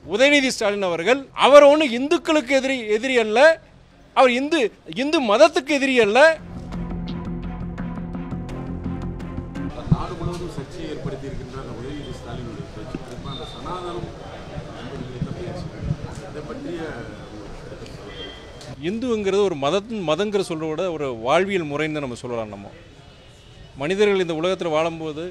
உதயநிதி ஸ்டாலின் அவர்கள் அவர் ஒன்றும் இந்துக்களுக்கு எதிரி எதிரி அல்ல அவர் இந்து இந்து மதத்துக்கு எதிரி அல்ல நாடு முழுவதும் சர்ச்சையை ஏற்படுத்தி இருக்கின்ற அந்த உதயநிதி ஸ்டாலினுடைய பேச்சு குறிப்பாக அந்த சனாதனம் என்பது குறித்த பேச்சு இதை பற்றிய இந்துங்கிறது ஒரு மதத்தின் மதங்கிற சொல்கிறத விட ஒரு வாழ்வியல் முறைன்னு தான் நம்ம சொல்லலாம் நம்ம மனிதர்கள் இந்த உலகத்தில் வாழும்போது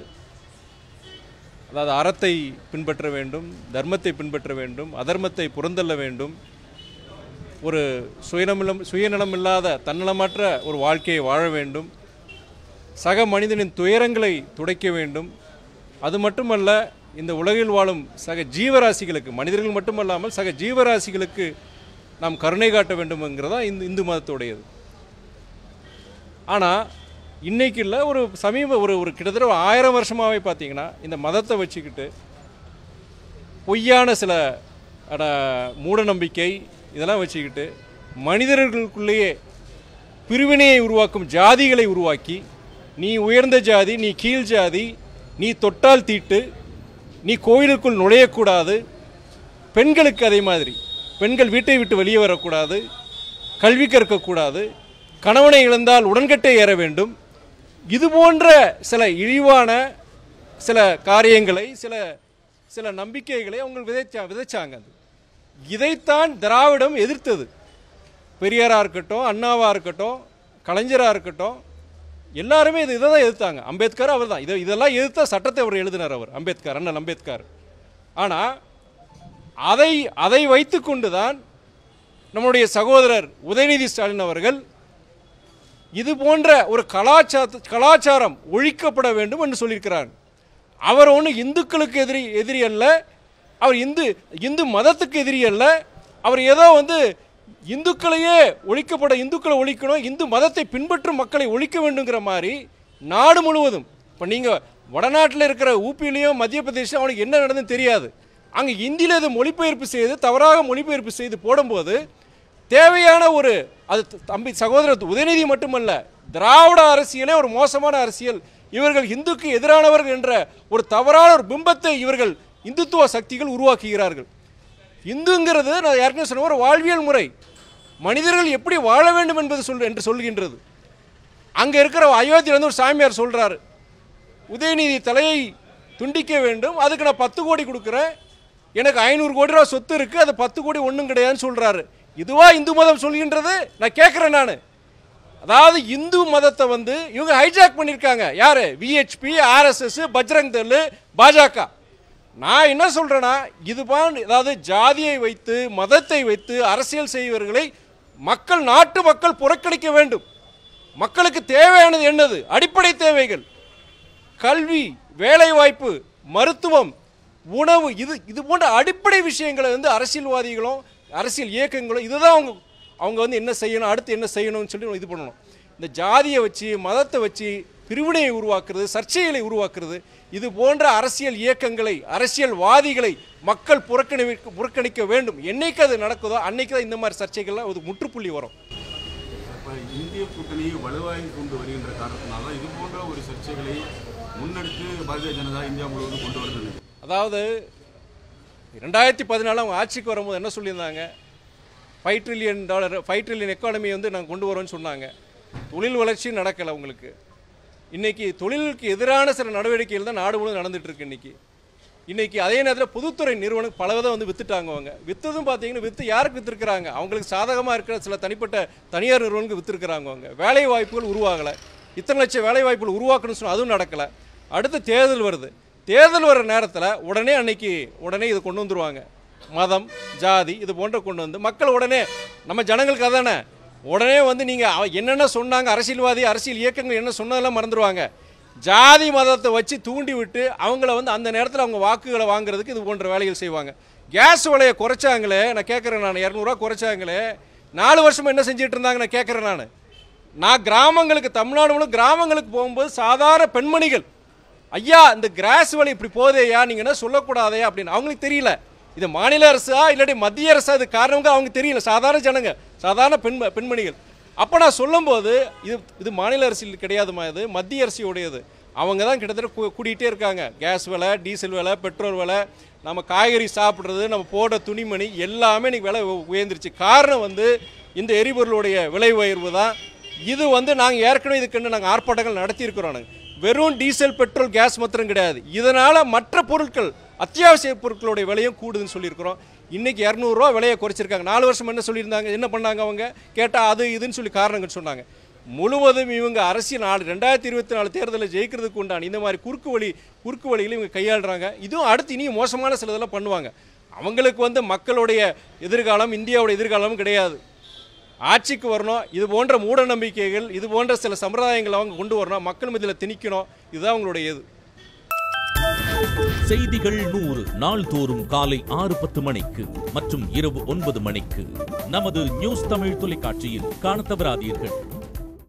அதாவது அறத்தை பின்பற்ற வேண்டும் தர்மத்தை பின்பற்ற வேண்டும் அதர்மத்தை புறந்தள்ள வேண்டும் ஒரு சுயநலம் சுயநலம் இல்லாத தன்னலமற்ற ஒரு வாழ்க்கையை வாழ வேண்டும் சக மனிதனின் துயரங்களை துடைக்க வேண்டும் அது மட்டுமல்ல இந்த உலகில் வாழும் சக ஜீவராசிகளுக்கு மனிதர்கள் மட்டுமல்லாமல் சக ஜீவராசிகளுக்கு நாம் கருணை காட்ட வேண்டும்ங்கிறதா இந்த இந்து மதத்துடையது ஆனால் இன்னைக்கு இல்லை ஒரு சமீப ஒரு ஒரு கிட்டத்தட்ட ஒரு ஆயிரம் வருஷமாகவே பார்த்தீங்கன்னா இந்த மதத்தை வச்சுக்கிட்டு பொய்யான சில அட, மூட நம்பிக்கை இதெல்லாம் வச்சுக்கிட்டு மனிதர்களுக்குள்ளேயே பிரிவினையை உருவாக்கும் ஜாதிகளை உருவாக்கி நீ உயர்ந்த ஜாதி நீ கீழ் ஜாதி நீ தொட்டால் தீட்டு நீ கோயிலுக்குள் நுழையக்கூடாது பெண்களுக்கு அதே மாதிரி பெண்கள் வீட்டை விட்டு வெளியே வரக்கூடாது கல்வி கற்கக்கூடாது கணவனை இழந்தால் உடன்கட்டை ஏற வேண்டும் இது போன்ற சில இழிவான சில காரியங்களை சில சில நம்பிக்கைகளை அவங்க விதைச்சா விதைச்சாங்க அது இதைத்தான் திராவிடம் எதிர்த்தது பெரியாராக இருக்கட்டும் அண்ணாவாக இருக்கட்டும் கலைஞராக இருக்கட்டும் எல்லாருமே இது இதை தான் எதிர்த்தாங்க அம்பேத்கர் அவர் தான் இதை இதெல்லாம் எதிர்த்த சட்டத்தை அவர் எழுதினார் அவர் அம்பேத்கர் அண்ணல் அம்பேத்கர் ஆனால் அதை அதை வைத்துக்கொண்டு தான் நம்முடைய சகோதரர் உதயநிதி ஸ்டாலின் அவர்கள் இது போன்ற ஒரு கலாச்சார கலாச்சாரம் ஒழிக்கப்பட வேண்டும் என்று சொல்லியிருக்கிறார் அவர் ஒன்றும் இந்துக்களுக்கு எதிரி எதிரி அல்ல அவர் இந்து இந்து மதத்துக்கு எதிரி அல்ல அவர் ஏதோ வந்து இந்துக்களையே ஒழிக்கப்பட இந்துக்களை ஒழிக்கணும் இந்து மதத்தை பின்பற்றும் மக்களை ஒழிக்க வேண்டுங்கிற மாதிரி நாடு முழுவதும் இப்போ நீங்கள் வடநாட்டில் இருக்கிற ஊபிலையும் மத்திய பிரதேசம் அவனுக்கு என்ன நடந்ததுன்னு தெரியாது அங்கே இந்தியில் இது மொழிபெயர்ப்பு செய்து தவறாக மொழிபெயர்ப்பு செய்து போடும்போது தேவையான ஒரு அது தம்பி சகோதரர் உதயநிதி மட்டுமல்ல திராவிட அரசியலே ஒரு மோசமான அரசியல் இவர்கள் இந்துக்கு எதிரானவர்கள் என்ற ஒரு தவறான ஒரு பிம்பத்தை இவர்கள் இந்துத்துவ சக்திகள் உருவாக்குகிறார்கள் இந்துங்கிறது நான் ஏற்கனவே சொன்ன ஒரு வாழ்வியல் முறை மனிதர்கள் எப்படி வாழ வேண்டும் என்பது சொல் என்று சொல்கின்றது அங்கே இருக்கிற அயோத்தியில் வந்து ஒரு சாமியார் சொல்கிறாரு உதயநிதி தலையை துண்டிக்க வேண்டும் அதுக்கு நான் பத்து கோடி கொடுக்குறேன் எனக்கு ஐநூறு கோடி ரூபா சொத்து இருக்குது அது பத்து கோடி ஒன்றும் கிடையாதுன்னு சொல்கிறாரு இதுவா இந்து மதம் சொல்கின்றது நான் கேட்குறேன் நான் அதாவது இந்து மதத்தை வந்து இவங்க ஹைஜாக் பண்ணியிருக்காங்க யார் விஹெச்பி ஆர்எஸ்எஸ் பஜ்ரங் தள் பாஜக நான் என்ன சொல்கிறேன்னா இதுபான் அதாவது ஜாதியை வைத்து மதத்தை வைத்து அரசியல் செய்வர்களை மக்கள் நாட்டு மக்கள் புறக்கணிக்க வேண்டும் மக்களுக்கு தேவையானது என்னது அடிப்படை தேவைகள் கல்வி வேலைவாய்ப்பு மருத்துவம் உணவு இது இது போன்ற அடிப்படை விஷயங்களை வந்து அரசியல்வாதிகளும் அரசியல் இயக்கங்களும் இதுதான் அவங்க அவங்க வந்து என்ன செய்யணும் அடுத்து என்ன செய்யணும்னு சொல்லி இது பண்ணணும் இந்த ஜாதியை வச்சு மதத்தை வச்சு பிரிவினையை உருவாக்குறது சர்ச்சைகளை உருவாக்குறது இது போன்ற அரசியல் இயக்கங்களை அரசியல்வாதிகளை மக்கள் புறக்கணி புறக்கணிக்க வேண்டும் என்னைக்கு அது நடக்குதோ அன்னைக்கு தான் இந்த மாதிரி சர்ச்சைகள்லாம் ஒரு முற்றுப்புள்ளி வரும் இப்போ இந்திய கூட்டணியை வலுவாகி கொண்டு வருகின்ற காரணத்தினால இது போன்ற ஒரு சர்ச்சைகளை முன்னெடுத்து பாரதிய ஜனதா இந்தியா முழுவதும் கொண்டு வருது அதாவது ரெண்டாயிரத்தி பதினாலு அவங்க ஆட்சிக்கு வரும்போது என்ன சொல்லியிருந்தாங்க five trillion dollar five trillion economy வந்து நாங்கள் கொண்டு வரோம்னு சொன்னாங்க தொழில் வளர்ச்சி நடக்கலை உங்களுக்கு இன்னைக்கு தொழிலுக்கு எதிரான சில நடவடிக்கைகள் தான் நாடு முழுவதும் நடந்துட்டு இருக்கு இன்னைக்கு இன்னைக்கு அதே நேரத்தில் பொதுத்துறை நிறுவனம் பல விதம் வந்து வித்துட்டாங்க அவங்க வித்ததும் பார்த்தீங்கன்னா வித்து யாருக்கு வித்துருக்குறாங்க அவங்களுக்கு சாதகமாக இருக்கிற சில தனிப்பட்ட தனியார் நிறுவனங்களுக்கு வித்துருக்குறாங்க அவங்க வேலை வாய்ப்புகள் உருவாகலை இத்தனை லட்சம் வேலை வாய்ப்புகள் உருவாக்கணும்னு சொன்னால் அதுவும் நடக்கலை அடுத்து தேர்தல் வருது தேர்தல் வர நேரத்தில் உடனே அன்னைக்கு உடனே இது கொண்டு வந்துருவாங்க மதம் ஜாதி இது போன்ற கொண்டு வந்து மக்கள் உடனே நம்ம ஜனங்களுக்கு அதானே உடனே வந்து நீங்கள் என்னென்ன சொன்னாங்க அரசியல்வாதி அரசியல் இயக்கங்கள் என்ன சொன்னதெல்லாம் மறந்துடுவாங்க ஜாதி மதத்தை வச்சு தூண்டி விட்டு அவங்கள வந்து அந்த நேரத்தில் அவங்க வாக்குகளை வாங்குறதுக்கு இது போன்ற வேலைகள் செய்வாங்க கேஸ் விலையை குறைச்சாங்களே நான் கேட்குறேன் நான் இரநூறுவா குறைச்சாங்களே நாலு வருஷமா என்ன செஞ்சுட்டு இருந்தாங்க நான் கேட்குறேன் நான் நான் கிராமங்களுக்கு தமிழ்நாடு முழு கிராமங்களுக்கு போகும்போது சாதாரண பெண்மணிகள் ஐயா இந்த கிராஸ் விலை இப்படி போதேயா நீங்கள் என்ன சொல்லக்கூடாதே அப்படின்னு அவங்களுக்கு தெரியல இது மாநில அரசா இல்லாட்டி மத்திய அரசா இது காரணங்க அவங்க தெரியல சாதாரண ஜனங்க சாதாரண பெண் பெண்மணிகள் அப்போ நான் சொல்லும்போது இது இது மாநில அரசியல் கிடையாதுமா இது மத்திய அரசியுடையது அவங்க தான் கிட்டத்தட்ட கூ- கூட்டிகிட்டே இருக்காங்க கேஸ் விலை டீசல் விலை பெட்ரோல் விலை நம்ம காய்கறி சாப்பிட்றது நம்ம போடுற துணிமணி எல்லாமே இன்னைக்கு விலை உ- உயர்ந்துருச்சு காரணம் வந்து இந்த எரிபொருளுடைய விலை உயர்வு தான் இது வந்து நாங்கள் ஏற்கனவே இதுக்குன்னு நாங்கள் ஆர்ப்பாட்டங்கள் நடத்தியிருக்கிறோம் நாங்கள் வெறும் டீசல் பெட்ரோல் கேஸ் மாத்திரம் கிடையாது இதனால் மற்ற பொருட்கள் அத்தியாவசிய பொருட்களுடைய விலையும் கூடுதுன்னு சொல்லியிருக்கிறோம் இன்னைக்கு இரநூறுவா விலையை குறைச்சிருக்காங்க நாலு வருஷம் என்ன சொல்லியிருந்தாங்க என்ன பண்ணாங்க அவங்க கேட்டால் அது இதுன்னு சொல்லி காரணங்கள் சொன்னாங்க முழுவதும் இவங்க அரசியல் நாலு ரெண்டாயிரத்தி இருபத்தி நாலு தேர்தலில் ஜெயிக்கிறதுக்கு உண்டான இந்த மாதிரி குறுக்கு வழி குறுக்கு வழிகளை இவங்க கையாளுறாங்க இதுவும் அடுத்து இனியும் மோசமான சிலதெல்லாம் பண்ணுவாங்க அவங்களுக்கு வந்து மக்களுடைய எதிர்காலம் இந்தியாவுடைய எதிர்காலம் கிடையாது ஆட்சிக்கு வரணும் இது போன்ற மூட நம்பிக்கைகள் இது போன்ற சில சம்பிரதாயங்களை அவங்க கொண்டு வரணும் மக்கள் மத்தியில் திணிக்கணும் இதுதான் அவங்களுடைய இது செய்திகள் நூறு நாள்தோறும் காலை ஆறு பத்து மணிக்கு மற்றும் இரவு ஒன்பது மணிக்கு நமது நியூஸ் தமிழ் தொலைக்காட்சியில் காணத் தவறாதீர்கள்